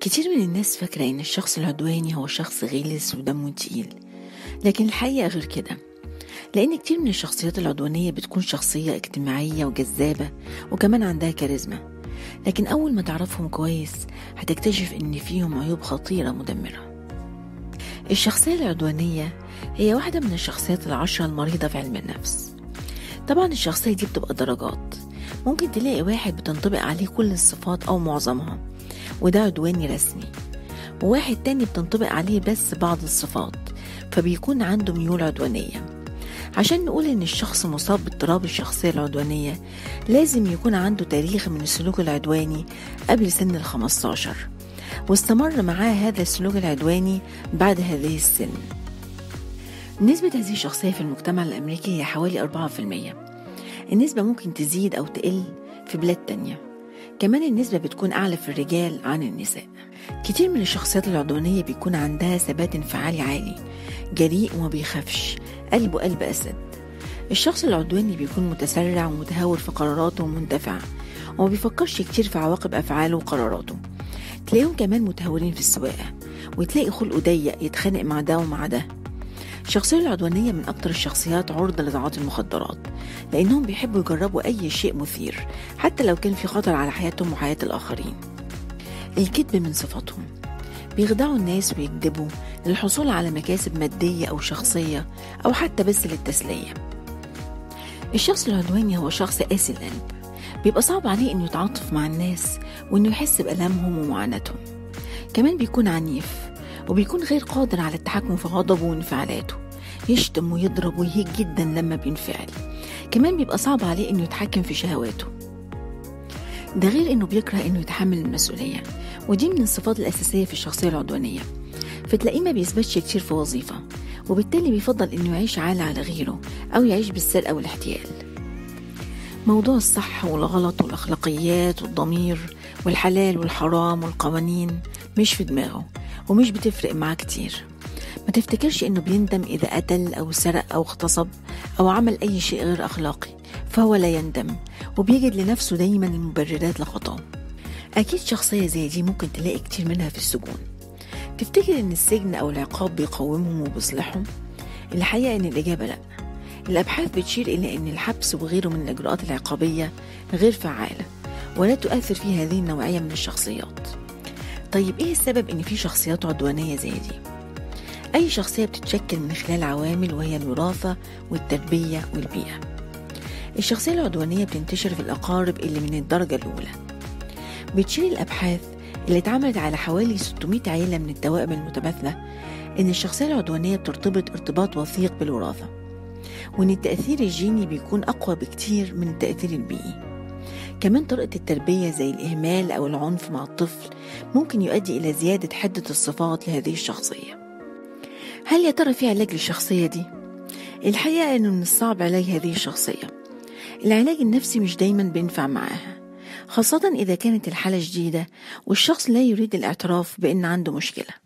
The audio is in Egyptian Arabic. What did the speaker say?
كتير من الناس فاكرة إن الشخص العدواني هو شخص غلس ودمه تقيل لكن الحقيقة غير كده لأن كتير من الشخصيات العدوانية بتكون شخصية اجتماعية وجذابة وكمان عندها كاريزما لكن أول ما تعرفهم كويس هتكتشف إن فيهم عيوب خطيرة مدمرة الشخصية العدوانية هي واحدة من الشخصيات العشرة المريضة في علم النفس طبعا الشخصية دي بتبقى درجات ممكن تلاقي واحد بتنطبق عليه كل الصفات أو معظمها وده عدواني رسمي وواحد تاني بتنطبق عليه بس بعض الصفات فبيكون عنده ميول عدوانية عشان نقول إن الشخص مصاب باضطراب الشخصية العدوانية لازم يكون عنده تاريخ من السلوك العدواني قبل سن الخمستاشر واستمر معاه هذا السلوك العدواني بعد هذه السن نسبة هذه الشخصية في المجتمع الأمريكي هي حوالي 4% النسبة ممكن تزيد أو تقل في بلاد تانية كمان النسبة بتكون أعلى في الرجال عن النساء كتير من الشخصيات العدوانية بيكون عندها ثبات انفعالي عالي جريء وما بيخافش قلبه قلب أسد الشخص العدواني بيكون متسرع ومتهور في قراراته ومندفع وما بيفكرش كتير في عواقب أفعاله وقراراته تلاقيهم كمان متهورين في السواقة وتلاقي خلقه ضيق يتخانق مع ده ومع ده الشخصية العدوانية من أكتر الشخصيات عرضة لتعاطي المخدرات لأنهم بيحبوا يجربوا أي شيء مثير حتى لو كان في خطر على حياتهم وحياة الآخرين الكذب من صفاتهم بيخدعوا الناس ويكذبوا للحصول على مكاسب مادية أو شخصية أو حتى بس للتسلية الشخص العدواني هو شخص قاسي القلب بيبقى صعب عليه إنه يتعاطف مع الناس وإنه يحس بألمهم ومعاناتهم كمان بيكون عنيف وبيكون غير قادر على التحكم في غضبه وانفعالاته يشتم ويضرب ويهيج جدا لما بينفعل كمان بيبقى صعب عليه انه يتحكم في شهواته ده غير انه بيكره انه يتحمل المسؤولية ودي من الصفات الأساسية في الشخصية العدوانية فتلاقيه ما بيثبتش كتير في وظيفة وبالتالي بيفضل انه يعيش عالة على غيره أو يعيش بالسرقة والاحتيال موضوع الصح والغلط والأخلاقيات والضمير والحلال والحرام والقوانين مش في دماغه ومش بتفرق معاه كتير ما تفتكرش انه بيندم اذا قتل او سرق او اغتصب او عمل اي شيء غير اخلاقي فهو لا يندم وبيجد لنفسه دايما المبررات لخطاه اكيد شخصية زي دي ممكن تلاقي كتير منها في السجون تفتكر ان السجن او العقاب بيقومهم وبيصلحهم الحقيقة ان الاجابة لا الابحاث بتشير الى ان الحبس وغيره من الاجراءات العقابية غير فعالة ولا تؤثر في هذه النوعية من الشخصيات طيب ايه السبب ان في شخصيات عدوانية زي دي اي شخصية بتتشكل من خلال عوامل وهي الوراثة والتربية والبيئة الشخصية العدوانية بتنتشر في الأقارب اللي من الدرجة الأولى بتشير الأبحاث اللي اتعملت على حوالي 600 عيلة من التوائم المتماثلة إن الشخصية العدوانية بترتبط ارتباط وثيق بالوراثة وإن التأثير الجيني بيكون أقوى بكتير من التأثير البيئي كمان طريقة التربية زي الإهمال أو العنف مع الطفل ممكن يؤدي إلى زيادة حدة الصفات لهذه الشخصية هل يا ترى في علاج للشخصية دي؟ الحقيقة أنه من الصعب علاج هذه الشخصية العلاج النفسي مش دايما بينفع معاها خاصة إذا كانت الحالة شديدة والشخص لا يريد الاعتراف بأن عنده مشكلة